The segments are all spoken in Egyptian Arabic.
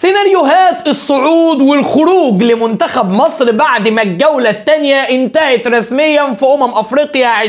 سيناريوهات الصعود والخروج لمنتخب مصر بعد ما الجولة التانية انتهت رسميا في أمم أفريقيا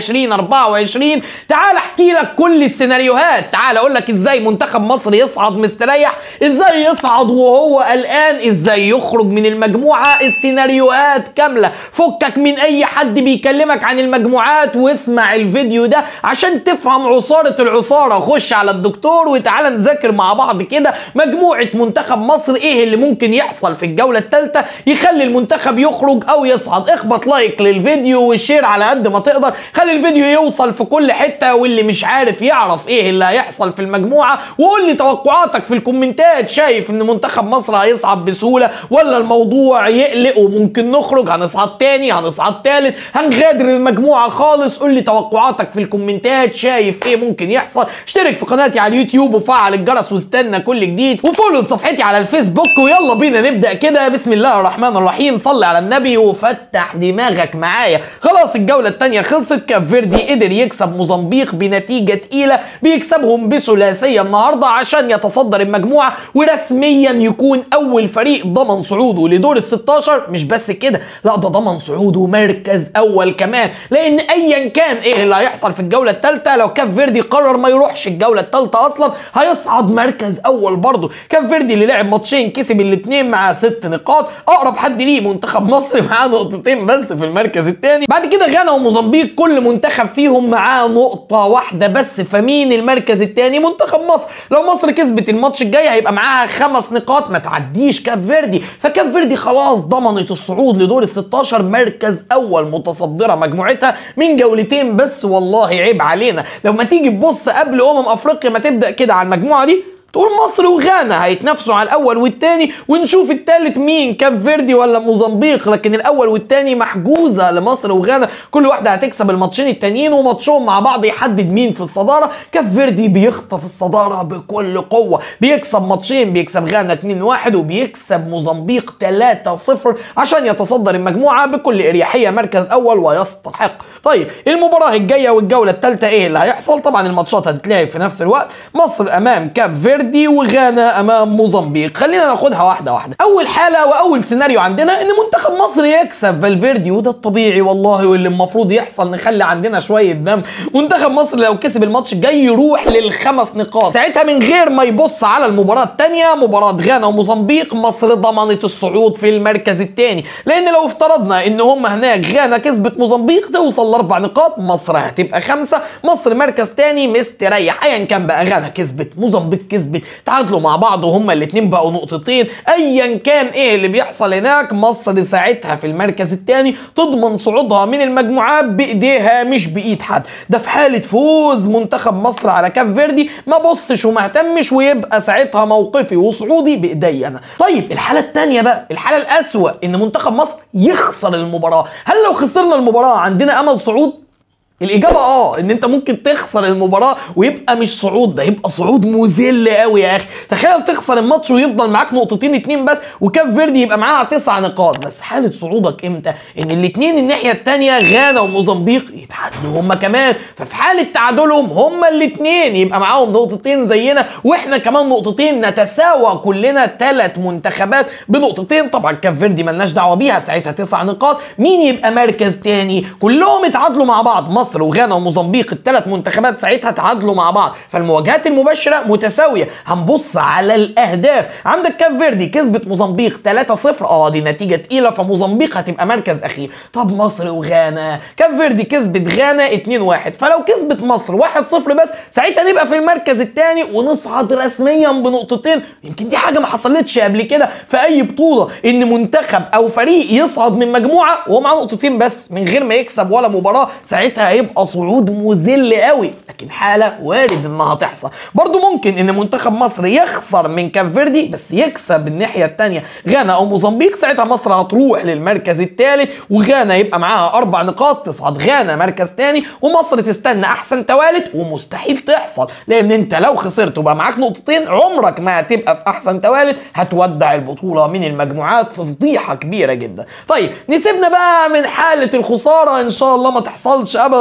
2024 تعال احكي لك كل السيناريوهات تعال اقول لك ازاي منتخب مصر يصعد مستريح ازاي يصعد وهو قلقان ازاي يخرج من المجموعة السيناريوهات كاملة فكك من اي حد بيكلمك عن المجموعات واسمع الفيديو ده عشان تفهم عصارة العصارة خش على الدكتور وتعال نذاكر مع بعض كده مجموعة منتخب مصر ايه اللي ممكن يحصل في الجولة الثالثة يخلي المنتخب يخرج او يصعد اخبط لايك للفيديو والشير على قد ما تقدر خلي الفيديو يوصل في كل حتة واللي مش عارف يعرف ايه اللي هيحصل في المجموعة وقول لي توقعاتك في الكومنتات شايف ان منتخب مصر هيصعد بسهولة ولا الموضوع يقلق وممكن نخرج هنصعد تاني هنصعد تالت هنغادر المجموعة خالص قول لي توقعاتك في الكومنتات شايف ايه ممكن يحصل اشترك في قناتي على اليوتيوب وفعل الجرس واستنى كل جديد وفولو صفحتي على الفيسبوك ويلا بينا نبدا كده بسم الله الرحمن الرحيم صلي على النبي وفتح دماغك معايا خلاص الجوله الثانيه خلصت كاب فيردي قدر يكسب موزمبيق بنتيجه تقيله بيكسبهم بثلاثيه النهارده عشان يتصدر المجموعه ورسميا يكون اول فريق ضمن صعوده لدور ال 16 مش بس كده لا ده ضمن صعوده مركز اول كمان لان ايا كان ايه اللي هيحصل في الجوله الثالثه لو كاب فيردي قرر ما يروحش الجوله الثالثه اصلا هيصعد مركز اول برضه كاب فيردي اللي لعب ماتشين كسب الاثنين مع ست نقاط اقرب حد ليه منتخب مصر معاه نقطتين بس في المركز الثاني بعد كده غانا وموزمبيق كل منتخب فيهم معاه نقطه واحده بس فمين المركز الثاني منتخب مصر لو مصر كسبت الماتش الجاي هيبقى معاها خمس نقاط ما تعديش كاب فيردي فكاب فيردي خلاص ضمنت الصعود لدور ال 16 مركز اول متصدره مجموعتها من جولتين بس والله عيب علينا لو ما تيجي تبص قبل امم افريقيا ما تبدا كده على المجموعه دي تقول مصر وغانا هيتنافسوا على الاول والتاني ونشوف التالت مين كاب فيردي ولا موزمبيق لكن الاول والتاني محجوزه لمصر وغانا كل واحده هتكسب الماتشين التانيين وماتشهم مع بعض يحدد مين في الصداره كاب فيردي بيخطف الصداره بكل قوه بيكسب ماتشين بيكسب غانا 2-1 وبيكسب موزمبيق 3-0 عشان يتصدر المجموعه بكل اريحيه مركز اول ويستحق طيب المباراه الجايه والجوله الثالثه ايه اللي هيحصل طبعا الماتشات هتتلعب في نفس الوقت مصر امام كاب فيردي وغانا امام موزمبيق خلينا ناخدها واحده واحده اول حاله واول سيناريو عندنا ان منتخب مصر يكسب فالفيردي وده الطبيعي والله واللي المفروض يحصل نخلي عندنا شويه دم منتخب مصر لو كسب الماتش الجاي يروح للخمس نقاط ساعتها من غير ما يبص على المباراه الثانيه مباراه غانا وموزمبيق مصر ضمنت الصعود في المركز الثاني لان لو افترضنا ان هم هناك غانا كسبت موزمبيق توصل لاربع نقاط مصر هتبقى خمسه مصر مركز ثاني مستريح ايا كان بقى غانا كسبت موزمبيق كسبت تعادلوا مع بعض وهما الاثنين بقوا نقطتين ايا كان ايه اللي بيحصل هناك مصر ساعتها في المركز الثاني تضمن صعودها من المجموعات بايديها مش بايد حد ده في حاله فوز منتخب مصر على كاب فيردي ما بصش وما اهتمش ويبقى ساعتها موقفي وصعودي بايدي انا طيب الحاله الثانيه بقى الحاله الاسوا ان منتخب مصر يخسر المباراه هل لو خسرنا المباراه عندنا امل صعود الاجابه اه ان انت ممكن تخسر المباراه ويبقى مش صعود ده يبقى صعود مذل قوي يا اخي تخيل تخسر الماتش ويفضل معاك نقطتين اتنين بس وكاب فيردي يبقى معاها تسع نقاط بس حاله صعودك امتى ان الاتنين الناحيه التانيه غانا وموزمبيق يتعادلوا هما كمان ففي حاله تعادلهم هما الاتنين يبقى معاهم نقطتين زينا واحنا كمان نقطتين نتساوى كلنا ثلاث منتخبات بنقطتين طبعا كاب فيردي ملناش دعوه بيها ساعتها تسع نقاط مين يبقى مركز تاني كلهم اتعادلوا مع بعض مصر وغانا وموزمبيق الثلاث منتخبات ساعتها تعادلوا مع بعض فالمواجهات المباشره متساويه هنبص على الاهداف عندك كاب فيردي كسبت موزمبيق 3-0 اه دي نتيجه تقيله فموزمبيق هتبقى مركز اخير طب مصر وغانا كاب فيردي كسبت غانا 2-1 فلو كسبت مصر 1-0 بس ساعتها نبقى في المركز الثاني ونصعد رسميا بنقطتين يمكن دي حاجه ما حصلتش قبل كده في اي بطوله ان منتخب او فريق يصعد من مجموعه وهو معاه نقطتين بس من غير ما يكسب ولا مباراه ساعتها هيبقى صعود مذل قوي لكن حاله وارد انها تحصل برضو ممكن ان منتخب مصر يخسر من كاب فيردي بس يكسب الناحيه الثانيه غانا او موزمبيق ساعتها مصر هتروح للمركز الثالث وغانا يبقى معاها اربع نقاط تصعد غانا مركز ثاني ومصر تستنى احسن توالت ومستحيل تحصل لان انت لو خسرت وبقى معاك نقطتين عمرك ما هتبقى في احسن توالت هتودع البطوله من المجموعات في فضيحه كبيره جدا طيب نسيبنا بقى من حاله الخساره ان شاء الله ما تحصلش ابدا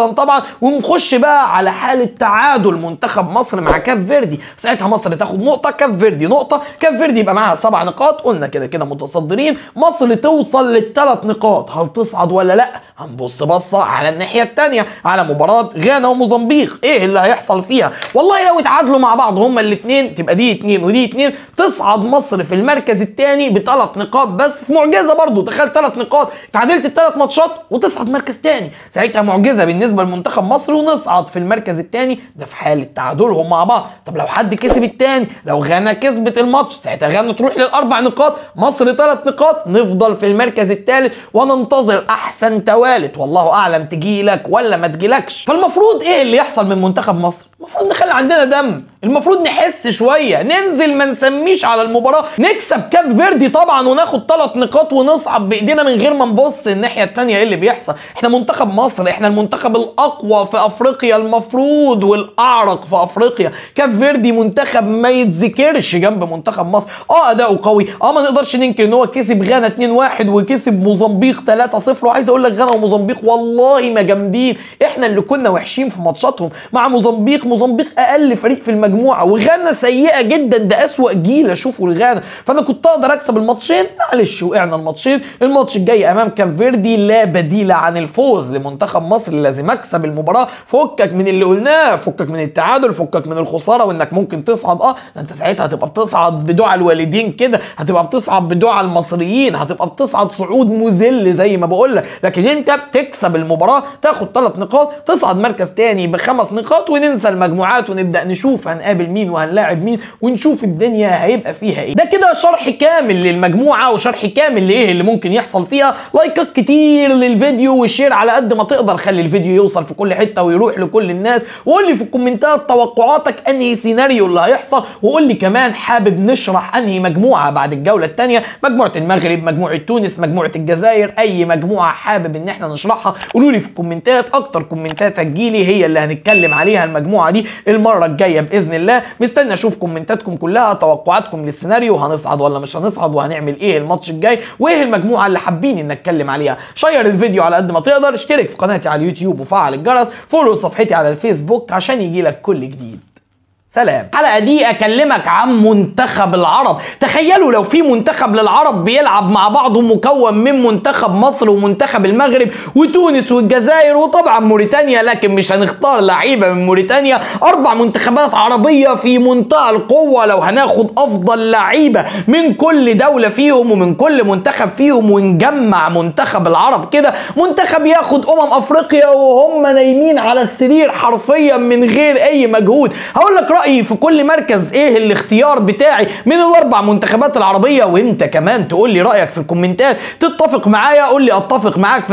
ابدا طبعا ونخش بقى على حاله تعادل منتخب مصر مع كاب فيردي ساعتها مصر تاخد نقطه كاب فيردي نقطه كاب فيردي يبقى معاها سبع نقاط قلنا كده كده متصدرين مصر توصل للثلاث نقاط هل تصعد ولا لا هنبص بصه على الناحيه الثانيه على مباراه غانا وموزمبيق ايه اللي هيحصل فيها والله لو اتعادلوا مع بعض هما الاثنين تبقى دي اثنين ودي اثنين تصعد مصر في المركز الثاني بثلاث نقاط بس في معجزه برضو تخيل ثلاث نقاط تعادلت الثلاث ماتشات وتصعد مركز ثاني ساعتها معجزه بالنسبه لمنتخب مصر ونصعد في المركز الثاني ده في حاله تعادلهم مع بعض طب لو حد كسب الثاني لو غانا كسبت الماتش ساعتها غانا تروح للاربع نقاط مصر ثلاث نقاط نفضل في المركز الثالث وننتظر احسن توالت والله اعلم تجيلك ولا ما تجيلكش فالمفروض ايه اللي يحصل من منتخب مصر المفروض نخلي عندنا دم المفروض نحس شويه ننزل ما نسميش على المباراه نكسب كاب فيردي طبعا وناخد ثلاث نقاط ونصعد بايدينا من غير ما نبص الناحيه الثانيه ايه اللي بيحصل احنا منتخب مصر احنا المنتخب الاقوى في افريقيا المفروض والاعرق في افريقيا كاب فيردي منتخب ما يتذكرش جنب منتخب مصر اه اداؤه قوي اه ما نقدرش ننكر ان هو كسب غانا 2-1 وكسب موزمبيق 3-0 وعايز اقول لك غانا وموزمبيق والله ما جامدين احنا اللي كنا وحشين في ماتشاتهم مع موزمبيق موزمبيق اقل فريق في المجموعه وغانا سيئه جدا ده اسوأ جيل اشوفه لغانا فانا كنت اقدر اكسب الماتشين معلش وقعنا الماتشين الماتش الجاي امام كاب فيردي لا بديل عن الفوز لمنتخب مصر لازم اكسب المباراه فكك من اللي قلناه فكك من التعادل فكك من الخساره وانك ممكن تصعد اه ده انت ساعتها هتبقى بتصعد بدعاء الوالدين كده هتبقى بتصعد بدعاء المصريين هتبقى بتصعد صعود مذل زي ما بقول لك لكن انت تكسب المباراه تاخد ثلاث نقاط تصعد مركز تاني بخمس نقاط وننسى المجموعات ونبدا نشوف هنقابل مين وهنلاعب مين ونشوف الدنيا هيبقى فيها ايه ده كده شرح كامل للمجموعه وشرح كامل لايه اللي ممكن يحصل فيها لايكات كتير للفيديو والشير على قد ما تقدر خلي الفيديو يوصل في كل حته ويروح لكل الناس وقول لي في الكومنتات توقعاتك انهي سيناريو اللي هيحصل وقول لي كمان حابب نشرح انهي مجموعه بعد الجوله الثانيه مجموعه المغرب مجموعه تونس مجموعه الجزائر اي مجموعه حابب ان احنا نشرحها قولوا لي في الكومنتات اكتر كومنتات هتجيلي هي اللي هنتكلم عليها المجموعه دي المره الجايه باذن الله مستني اشوف كومنتاتكم كلها توقعاتكم للسيناريو هنصعد ولا مش هنصعد وهنعمل ايه الماتش الجاي وايه المجموعه اللي حابين ان نتكلم عليها شير الفيديو على قد ما تقدر اشترك في قناتي على اليوتيوب وفعل الجرس فولو صفحتي على الفيسبوك عشان يجيلك كل جديد سلام الحلقه دي اكلمك عن منتخب العرب تخيلوا لو في منتخب للعرب بيلعب مع بعضه مكون من منتخب مصر ومنتخب المغرب وتونس والجزائر وطبعا موريتانيا لكن مش هنختار لعيبه من موريتانيا اربع منتخبات عربيه في منتهى القوه لو هناخد افضل لعيبه من كل دوله فيهم ومن كل منتخب فيهم ونجمع منتخب العرب كده منتخب ياخد امم افريقيا وهم نايمين على السرير حرفيا من غير اي مجهود هقول لك رايي في كل مركز ايه الاختيار بتاعي من الاربع منتخبات العربيه وانت كمان تقول لي رايك في الكومنتات تتفق معايا قول لي اتفق معاك في